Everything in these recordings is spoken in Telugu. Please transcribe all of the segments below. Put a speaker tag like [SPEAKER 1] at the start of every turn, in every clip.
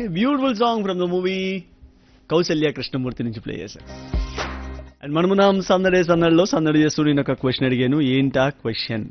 [SPEAKER 1] beautiful song from the movie Kausalya Krishnamurthy నుంచి ప్లే చేశారు అండ్ మనమున్నాం సందడే సందడిలో సందడి చేస్తూ నేను ఒక క్వశ్చన్ అడిగాను ఏంటా question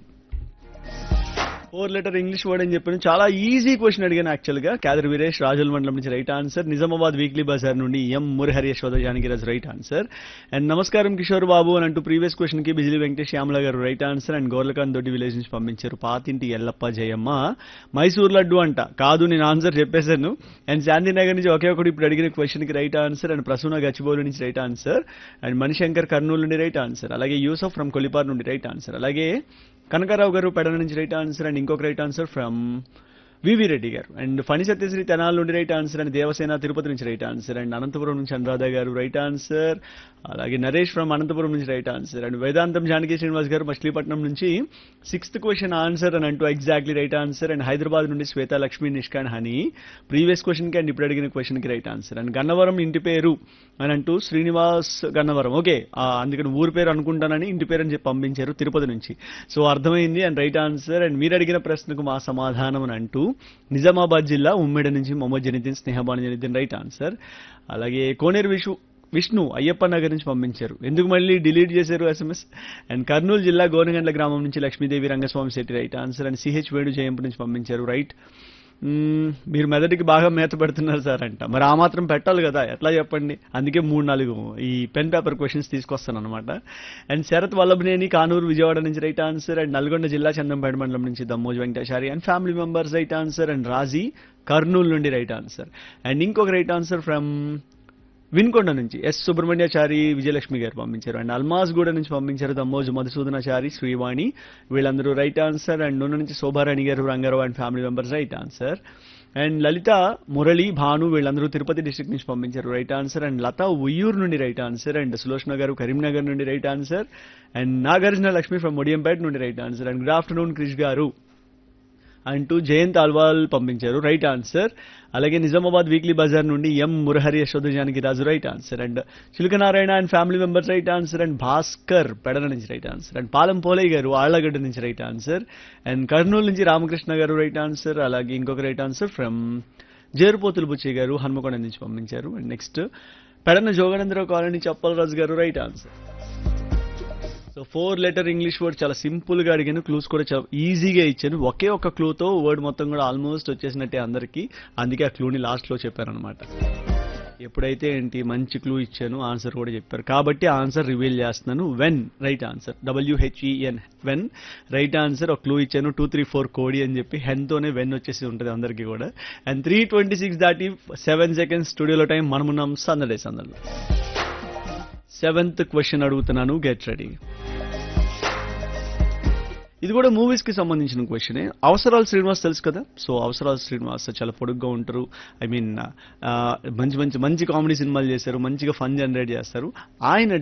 [SPEAKER 1] four letter English word అని చెప్పాను చాలా ఈజీ క్వశ్చన్ అడిగాను యాక్చువల్ గా కాదర్ వీరేష్ రాజుల మండలం నుంచి right answer Nizamabad weekly bazaar నుండి M Murahari Yashoda Janakiraj right answer and నమస్కారం కిషోర్ బాబు అని అంటూ ప్రీవియస్ క్వశ్చన్ కి బిజిలీ వెంకటేష్ శ్యామల గారు రైట్ ఆన్సర్ అండ్ గోర్లకాంత్ దొడ్డి విలేజ్ నుంచి పంపించారు పాతింటి ఎల్లప్ప జయమ్మ మైసూర్ లడ్డు అంట కాదు నేను ఆన్సర్ చెప్పేశాను అండ్ శాంతినగర్ నుంచి ఒకే ఒకటి ఇప్పుడు అడిగిన క్వశ్చన్ కి right answer and Prasuna Gachibowli నుంచి right answer and Manishankar Kurnool నుండి రైట్ ఆన్సర్ అలాగే యూసఫ్ ఫ్రమ్ కొలిపార్ నుండి రైట్ ఆన్సర్ అలాగే కనకారావు గారు పెడన నుంచి రైట్ ఆన్సర్ అండ్ ఇంకొక right answer from V V Reddy గారు అండ్ ఫణి సత్యశ్రీ తెనాల నుండి right answer and Devasena Tirupati నుంచి రైట్ ఆన్సర్ అండ్ అనంతపురం నుంచి అనురాధ గారు రైట్ ఆన్సర్ అలాగే నరేష్ ఫ్రమ్ అనంతపురం నుంచి రైట్ ఆన్సర్ అండ్ వేదాంతం జానకి శ్రీనివాస్ గారు మచిలీపట్నం నుంచి సిక్స్త్ క్వశ్చన్ ఆన్సర్ అని అంటూ exactly right answer and Hyderabad నుండి శ్వేత లక్ష్మీ నిష్కాన్ హని ప్రీవియస్ క్వశ్చన్ కి అండ్ ఇప్పుడు అడిగిన క్వశ్చన్ కి రైట్ ఆన్సర్ అండ్ గన్నవరం ఇంటి పేరు అని అంటూ శ్రీనివాస్ గన్నవరం ఓకే అందుకని ఊరి పేరు అనుకుంటానని ఇంటి పేరు అని చెప్పి పంపించారు తిరుపతి నుంచి సో అర్థమైంది అండ్ రైట్ ఆన్సర్ అండ్ మీరు అడిగిన ప్రశ్నకు మా సమాధానం అని అంటూ నిజామాబాద్ జిల్లా ఉమ్మడి నుంచి మొహమ్మద్ జనిదిన్ స్నేహబాను జనిదిన్ రైట్ ఆన్సర్ అలాగే కోనేరు విషు విష్ణు అయ్యప్ప నగర్ నుంచి పంపించారు ఎందుకు మళ్ళీ డిలీట్ చేశారు ఎస్ఎంఎస్ అండ్ కర్నూలు జిల్లా గోనగండ్ల గ్రామం నుంచి Lakshmidevi Rangaswamy Shetty right answer and CH Venu Jayampu నుంచి పంపించారు రైట్ మ్మ్, మీరు మెదడుకి బాగా మేత పెడుతున్నారు సార్ అంట మరి ఆ మాత్రం పెట్టాలి కదా ఎట్లా చెప్పండి అందుకే మూడు నాలుగు ఈ పెన్ పేపర్ క్వశ్చన్స్ తీసుకొస్తాను అనమాట అండ్ శరత్ వల్లభనేని కానూరు విజయవాడ నుంచి రైట్ ఆన్సర్ అండ్ నల్గొండ జిల్లా చందంపేట మండలం నుంచి Dammoj Venkateshwari and family members right answer and Raji Kurnool నుండి రైట్ ఆన్సర్ అండ్ ఇంకొక రైట్ ఆన్సర్ ఫ్రమ్ విన్కొండ నుంచి ఎస్ సుబ్రహ్మణ్యాచారి విజయలక్ష్మి గారు పంపించారు అండ్ అల్మాస్ గూడ నుంచి పంపించారు దమ్మోజు మధుసూదనాచారి శ్రీవాణి వీళ్ళందరూ రైట్ ఆన్సర్ అండ్ నూనె నుంచి శోభారాణి గారు Rangarao and family members right answer and Lalitha Murali Bhanu వీళ్ళందరూ తిరుపతి డిస్ట్రిక్ట్ నుంచి పంపించారు right answer and Latha Uyyuru నుండి రైట్ ఆన్సర్ అండ్ సులోచన గారు కరీంనగర్ నుండి right answer and Nagarjuna Lakshmi from Vadiyampeta నుండి right answer and good afternoon Krish గారు అంటూ జయంత్ అల్వాల్ పంపించారు రైట్ ఆన్సర్ అలాగే నిజామాబాద్ వీక్లీ బజార్ నుండి M Murahari Yashoda Janaki Raju right answer and Chilukanarayana and family members right answer and Bhaskar Pedala నుంచి right answer and Palem Polayya గారు ఆళ్లగడ్డ నుంచి రైట్ ఆన్సర్ అండ్ కర్నూలు నుంచి రామకృష్ణ గారు రైట్ ఆన్సర్ అలాగే ఇంకొక right answer from Jerupotulu Buchaiah గారు హన్మకొండ నుంచి పంపించారు and next Pedana Joganandarao colony Chappalaraju గారు right answer so four letter English word చాలా సింపుల్ గా అడిగాను క్లూస్ కూడా చాలా ఈజీగా ఇచ్చాను ఒకే ఒక క్లూతో వర్డ్ మొత్తం కూడా ఆల్మోస్ట్ వచ్చేసినట్టే అందరికీ అందుకే ఆ క్లూని లాస్ట్ లో చెప్పారనమాట ఎప్పుడైతే ఏంటి మంచి క్లూ ఇచ్చాను ఆన్సర్ కూడా చెప్పారు కాబట్టి ఆన్సర్ రివీల్ చేస్తున్నాను when right answer W H E N when right answer ఒక క్లూ ఇచ్చాను టూ త్రీ ఫోర్ కోడి అని చెప్పి హెన్ తోనే వెన్ వచ్చేసి ఉంటుంది అందరికీ కూడా అండ్ త్రీ ట్వంటీ సిక్స్ దాటి సెవెన్ సెకండ్స్ స్టూడియోలో టైం మనమున్నాం సందడే సందడిలో సెవెంత్ క్వశ్చన్ అడుగుతున్నాను గెట్ రెడీ ఇది కూడా మూవీస్ కి సంబంధించిన క్వశ్చనే అవసరాలు శ్రీనివాస్ తెలుసు కదా సో అవసరాలు శ్రీనివాస్ చాలా పొడుగ్గా ఉంటారు ఐ మీన్ మంచి మంచి మంచి కామెడీ సినిమాలు చేశారు మంచిగా ఫన్ జనరేట్ చేస్తారు ఆయన